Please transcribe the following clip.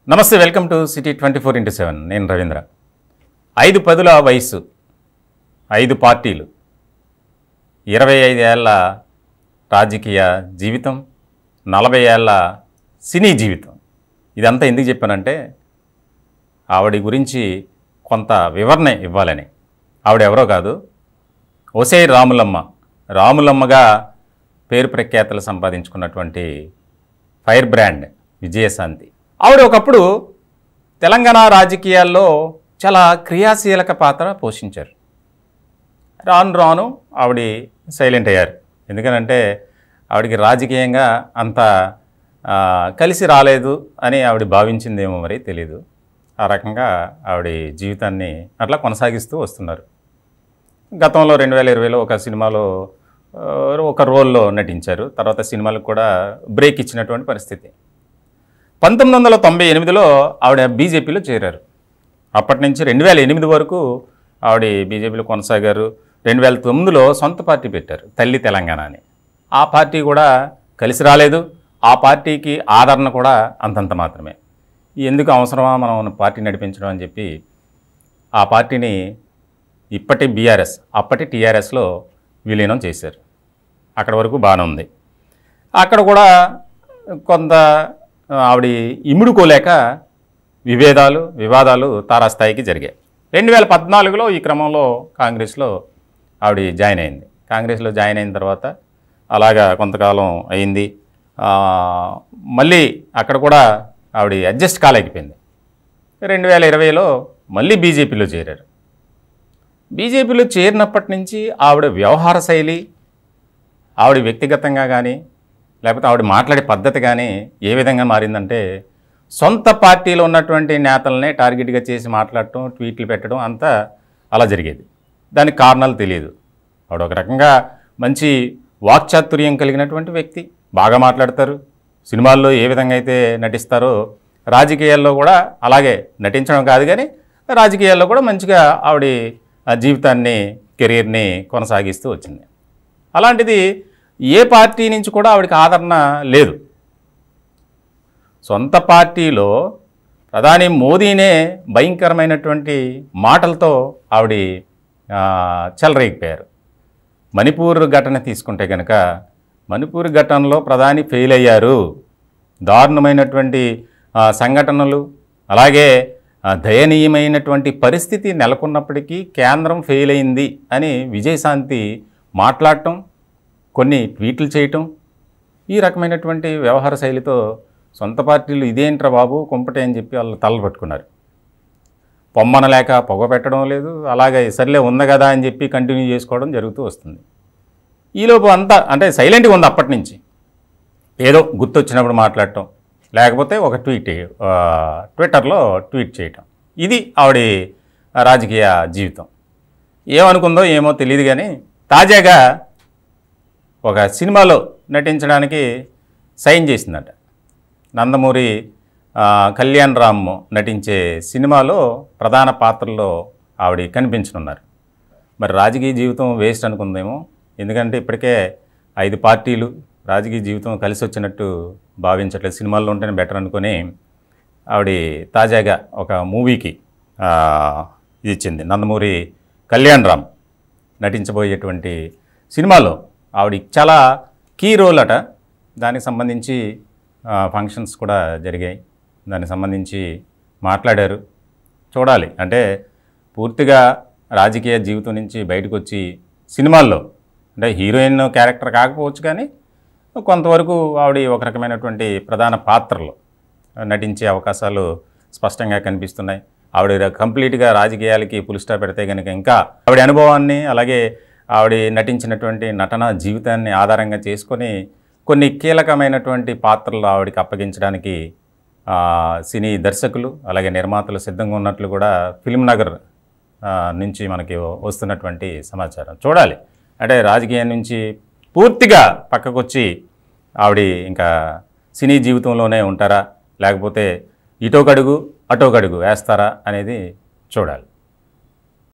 నమస్తే welcome to city twenty four into seven నేను రవీంద్ర ఐదు పదుల వయస్సు ఐదు పార్టీలు ఇరవై ఐదు ఏళ్ళ రాజకీయ జీవితం నలభై ఏళ్ళ సినీ జీవితం ఇదంతా ఎందుకు చెప్పానంటే ఆవిడ గురించి కొంత వివరణ ఇవ్వాలని ఆవిడ ఎవరో కాదు ఒసే రాములమ్మ రాములమ్మగా పేరు ప్రఖ్యాతలు సంపాదించుకున్నటువంటి ఫైర్ బ్రాండ్ విజయశాంతి ఆవిడ ఒకప్పుడు తెలంగాణ రాజకీయాల్లో చాలా క్రియాశీలక పాత్ర పోషించారు రాను రాను ఆవిడ సైలెంట్ అయ్యారు ఎందుకనంటే ఆవిడకి రాజకీయంగా అంత ఆ, కలిసి రాలేదు అని ఆవిడ భావించిందేమో మరి తెలీదు ఆ రకంగా ఆవిడ జీవితాన్ని అట్లా కొనసాగిస్తూ వస్తున్నారు గతంలో రెండు వేల ఇరవైలో ఒక సినిమాలో ఆ, ఒక రోల్లో నటించారు తర్వాత సినిమాలకు కూడా బ్రేక్ ఇచ్చినటువంటి పరిస్థితి పంతొమ్మిది వందల తొంభై ఎనిమిదిలో ఆవిడ బీజేపీలో చేరారు అప్పటి నుంచి రెండు వేల ఎనిమిది వరకు ఆవిడ బీజేపీలో కొనసాగారు రెండు వేల తొమ్మిదిలో సొంత పార్టీ పెట్టారు తల్లి తెలంగాణ అని ఆ పార్టీ కూడా కలిసి రాలేదు ఆ పార్టీకి ఆదరణ కూడా అంతంత మాత్రమే ఎందుకు అవసరమా మనం పార్టీ నడిపించడం అని చెప్పి ఆ పార్టీని ఇప్పటి బీఆర్ఎస్ అప్పటి టీఆర్ఎస్లో విలీనం చేశారు అక్కడ వరకు బాగానే ఉంది అక్కడ కూడా కొంత ఆ, ఆవిడ ఇముడుకోలేక విభేదాలు వివాదాలు తారాస్థాయికి జరిగాయి రెండు వేల పద్నాలుగులో ఈ క్రమంలో కాంగ్రెస్లో ఆవిడ జాయిన్ అయింది కాంగ్రెస్లో జాయిన్ అయిన తర్వాత అలాగా కొంతకాలం అయింది ఆ, మళ్ళీ అక్కడ కూడా ఆవిడ అడ్జస్ట్ కాలేకపోయింది రెండు వేల ఇరవైలో మళ్ళీ బీజేపీలో చేరారు బీజేపీలో చేరినప్పటి నుంచి ఆవిడ వ్యవహార శైలి ఆవిడ వ్యక్తిగతంగా కానీ లేకపోతే ఆవిడ మాట్లాడే పద్ధతి కానీ ఏ విధంగా మారిందంటే సొంత పార్టీలో ఉన్నటువంటి నేతలనే టార్గెట్గా చేసి మాట్లాడటం ట్వీట్లు పెట్టడం అంతా అలా జరిగేది దానికి కారణాలు తెలియదు ఆవిడ ఒక రకంగా మంచి వాక్చాతుర్యం కలిగినటువంటి వ్యక్తి బాగా మాట్లాడతారు సినిమాల్లో ఏ విధంగా అయితే నటిస్తారో రాజకీయాల్లో కూడా అలాగే నటించడం కాదు కానీ రాజకీయాల్లో కూడా మంచిగా ఆవిడ ఆ జీవితాన్ని కెరీర్ని కొనసాగిస్తూ వచ్చింది అలాంటిది ఏ పార్టీ నుంచి కూడా ఆవిడకి ఆదరణ లేదు సొంత పార్టీలో ప్రధాని మోదీనే భయంకరమైనటువంటి మాటలతో ఆవిడ ఆ, చెలరేగిపోయారు మణిపూర్ ఘటన తీసుకుంటే కనుక మణిపూర్ ఘటనలో ప్రధాని ఫెయిల్ అయ్యారు దారుణమైనటువంటి ఆ, సంఘటనలు అలాగే ఆ, దయనీయమైనటువంటి పరిస్థితి నెలకొన్నప్పటికీ కేంద్రం ఫెయిల్ అయింది అని విజయశాంతి మాట్లాడటం కొన్ని ట్వీట్లు చేయటం ఈ రకమైనటువంటి వ్యవహార శైలితో సొంత పార్టీలు ఇదేంట్రా బాబు కుంపటే అని చెప్పి వాళ్ళు తలలు పట్టుకున్నారు పొమ్మనలేక పొగ పెట్టడం లేదు అలాగే సర్లే ఉంది కదా అని చెప్పి కంటిన్యూ చేసుకోవడం జరుగుతూ వస్తుంది ఈలోపు అంతా అంటే సైలెంట్గా ఉంది అప్పటి నుంచి ఏదో గుర్తొచ్చినప్పుడు మాట్లాడటం లేకపోతే ఒక ట్వీట్ ఆ, ట్విట్టర్లో ట్వీట్ చేయటం ఇది ఆవిడ రాజకీయ జీవితం ఏమనుకుందో ఏమో తెలియదు కానీ తాజాగా ఒక సినిమాలో నటించడానికి సైన్ చేసిందట నందమూరి ఆ, కళ్యాణ్ రామ్ నటించే సినిమాలో ప్రధాన పాత్రలో ఆవిడ కనిపించనున్నారు మరి రాజకీయ జీవితం వేస్ట్ అనుకుందేమో ఎందుకంటే ఇప్పటికే ఐదు పార్టీలు రాజకీయ జీవితం కలిసి వచ్చినట్టు భావించట్లేదు సినిమాల్లో ఉంటేనే బెటర్ అనుకొని ఆవిడ తాజాగా ఒక మూవీకి ఆ, ఇది ఇచ్చింది నందమూరి కళ్యాణ్ రామ్ నటించబోయేటువంటి సినిమాలో ఆవిడ చాలా కీ రోల్ అట దానికి సంబంధించి ఆ, ఫంక్షన్స్ కూడా జరిగాయి దానికి సంబంధించి మాట్లాడారు చూడాలి అంటే పూర్తిగా రాజకీయ జీవితం నుంచి బయటకు వచ్చి సినిమాల్లో అంటే హీరోయిన్ క్యారెక్టర్ కాకపోవచ్చు కానీ కొంతవరకు ఆవిడ ఒక రకమైనటువంటి ప్రధాన పాత్రలో నటించే అవకాశాలు స్పష్టంగా కనిపిస్తున్నాయి ఆవిడ కంప్లీట్గా రాజకీయాలకి పులిస్టా పెడితే కనుక ఇంకా ఆవిడ అనుభవాన్ని అలాగే ఆవిడ నటించినటువంటి నటన జీవితాన్ని ఆధారంగా చేసుకొని కొన్ని కీలకమైనటువంటి పాత్రలు ఆవిడకి అప్పగించడానికి ఆ, సినీ దర్శకులు అలాగే నిర్మాతలు సిద్ధంగా ఉన్నట్లు కూడా ఫిల్మ్ నగర్ ఆ, నుంచి మనకి వస్తున్నటువంటి సమాచారం చూడాలి అంటే రాజకీయం నుంచి పూర్తిగా పక్కకొచ్చి ఆవిడ ఇంకా సినీ జీవితంలోనే ఉంటారా లేకపోతే ఇటోకడుగు అటోకడుగు వేస్తారా అనేది చూడాలి